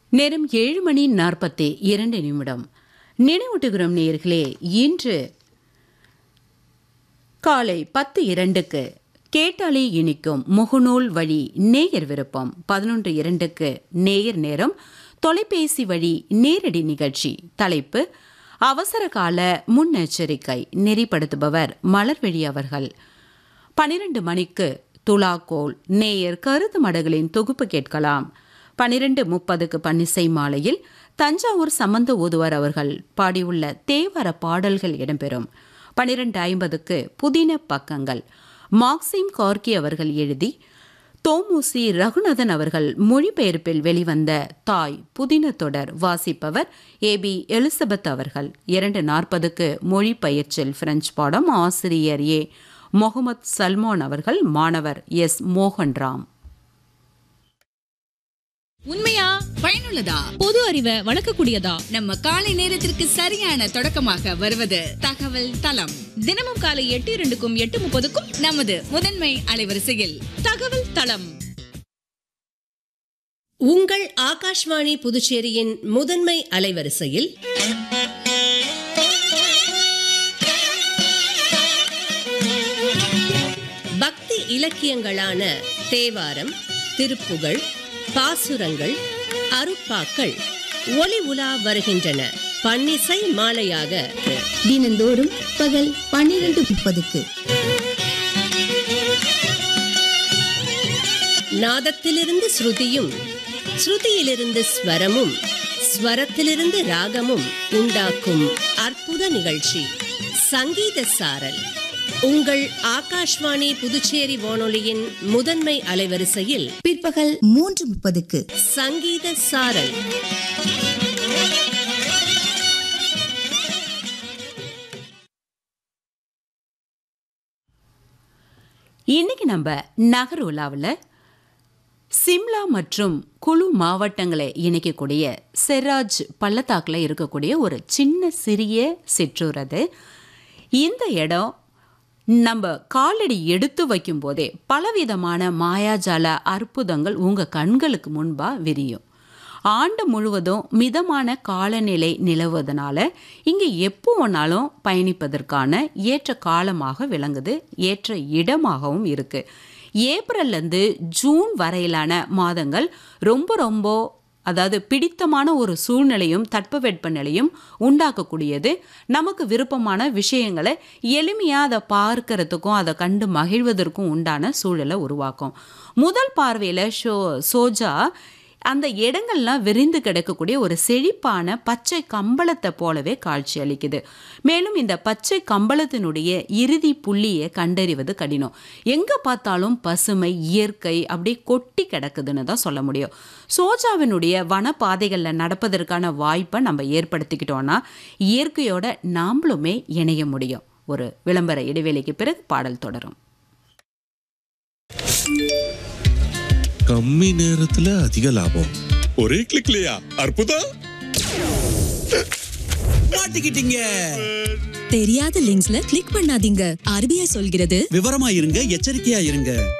நேரம் ஏழு மணி நாற்பத்தி இரண்டு நிமிடம் நினைவூட்டுகிறோம் நேயர்களே இன்று காலை பத்து இரண்டுக்கு கேட்டாலே இனிக்கும் முகநூல் வழி நேயர் விருப்பம் பதினொன்று இரண்டுக்கு நேயர் நேரம் தொலைபேசி வழி நேரடி நிகழ்ச்சி தலைப்பு அவசர கால முன்னெச்சரிக்கை நெறிப்படுத்துபவர் மலர்வெளி அவர்கள் பனிரெண்டு மணிக்கு துலாக்கோல் நேயர் கருத்து மடகளின் தொகுப்பு கேட்கலாம் பனிரெண்டு முப்பதுக்கு பன்னிசை மாலையில் தஞ்சாவூர் சம்பந்த ஓதுவார் அவர்கள் பாடியுள்ள தேவார பாடல்கள் இடம்பெறும் பனிரெண்டு ஐம்பதுக்கு புதின பக்கங்கள் மார்க்சிம் கார்கி அவர்கள் எழுதி தோமுசி ரகுநாதன் அவர்கள் மொழிபெயர்ப்பில் வெளிவந்த தாய் புதின தொடர் வாசிப்பவர் ஏ பி எலிசபெத் அவர்கள் இரண்டு நாற்பதுக்கு மொழிபெயர்ச்சில் பிரெஞ்சு பாடம் ஆசிரியர் ஏ முகமது சல்மான் அவர்கள் மாணவர் எஸ் மோகன்ராம் உண்மையா பயனுள்ளதா பொது அறிவை வளர்க்கக்கூடியதா நம்ம காலை நேரத்திற்கு சரியான தொடக்கமாக வருவது தகவல் தளம் தினமும் காலை எட்டு இரண்டுக்கும் எட்டு முப்பதுக்கும் நமது முதன்மை அலைவரிசையில் தகவல் தளம் உங்கள் ஆகாஷ்வாணி புதுச்சேரியின் முதன்மை அலைவரிசையில் பக்தி இலக்கியங்களான தேவாரம் திருப்புகழ் பாசுரங்கள் அருப்பாக்கள் ஒலி உலா வருகின்றன பன்னிசை மாலையாக தினந்தோறும் பகல் பன்னிரண்டு முப்பதுக்கு நாதத்திலிருந்து ஸ்ருதியும் ஸ்ருதியிலிருந்து ஸ்வரமும் ஸ்வரத்திலிருந்து ராகமும் உண்டாக்கும் அற்புத நிகழ்ச்சி சங்கீத சாரல் உங்கள் ஆகாஷ்வாணி புதுச்சேரி வானொலியின் முதன்மை அலைவரிசையில் பிற்பகல் மூன்று முப்பதுக்கு சங்கீத சாரல் இன்னைக்கு நம்ம நகர் உலாவில் சிம்லா மற்றும் குழு மாவட்டங்களை இணைக்கக்கூடிய செராஜ் பள்ளத்தாக்கில் இருக்கக்கூடிய ஒரு சின்ன சிறிய சிற்றூர் அது இந்த இடம் நம்ம காலடி எடுத்து வைக்கும்போதே பலவிதமான மாயாஜால அற்புதங்கள் உங்கள் கண்களுக்கு முன்பாக விரியும் ஆண்டு முழுவதும் மிதமான காலநிலை நிலவுவதனால இங்கே எப்போ வேணாலும் பயணிப்பதற்கான ஏற்ற காலமாக விளங்குது ஏற்ற இடமாகவும் இருக்கு ஏப்ரல்லேருந்து ஜூன் வரையிலான மாதங்கள் ரொம்ப ரொம்ப அதாவது பிடித்தமான ஒரு சூழ்நிலையும் தட்பவெட்ப நிலையும் உண்டாக்கக்கூடியது நமக்கு விருப்பமான விஷயங்களை எளிமையாக அதை பார்க்கறதுக்கும் அதை கண்டு மகிழ்வதற்கும் உண்டான சூழலை உருவாக்கும் முதல் பார்வையில் ஷோ சோஜா அந்த இடங்கள்லாம் விரிந்து கிடக்கக்கூடிய ஒரு செழிப்பான பச்சை கம்பளத்தை போலவே காட்சி அளிக்குது மேலும் இந்த பச்சை கம்பளத்தினுடைய இறுதி புள்ளியை கண்டறிவது கடினம் எங்கே பார்த்தாலும் பசுமை இயற்கை அப்படியே கொட்டி கிடக்குதுன்னு தான் சொல்ல முடியும் சோஜாவினுடைய வனப்பாதைகளில் நடப்பதற்கான வாய்ப்பை நம்ம ஏற்படுத்திக்கிட்டோன்னா இயற்கையோட நாமளுமே இணைய முடியும் ஒரு விளம்பர இடைவேளைக்கு பிறகு பாடல் தொடரும் கம்மி நேரத்துல அதிக லாபம் ஒரே கிளிக்லயா அற்புதம் மாட்டிக்கிட்டீங்க தெரியாத லிங்க்ஸ்ல கிளிக் பண்ணாதீங்க ஆர்பிஐ சொல்கிறது விவரமா இருங்க எச்சரிக்கையா இருங்க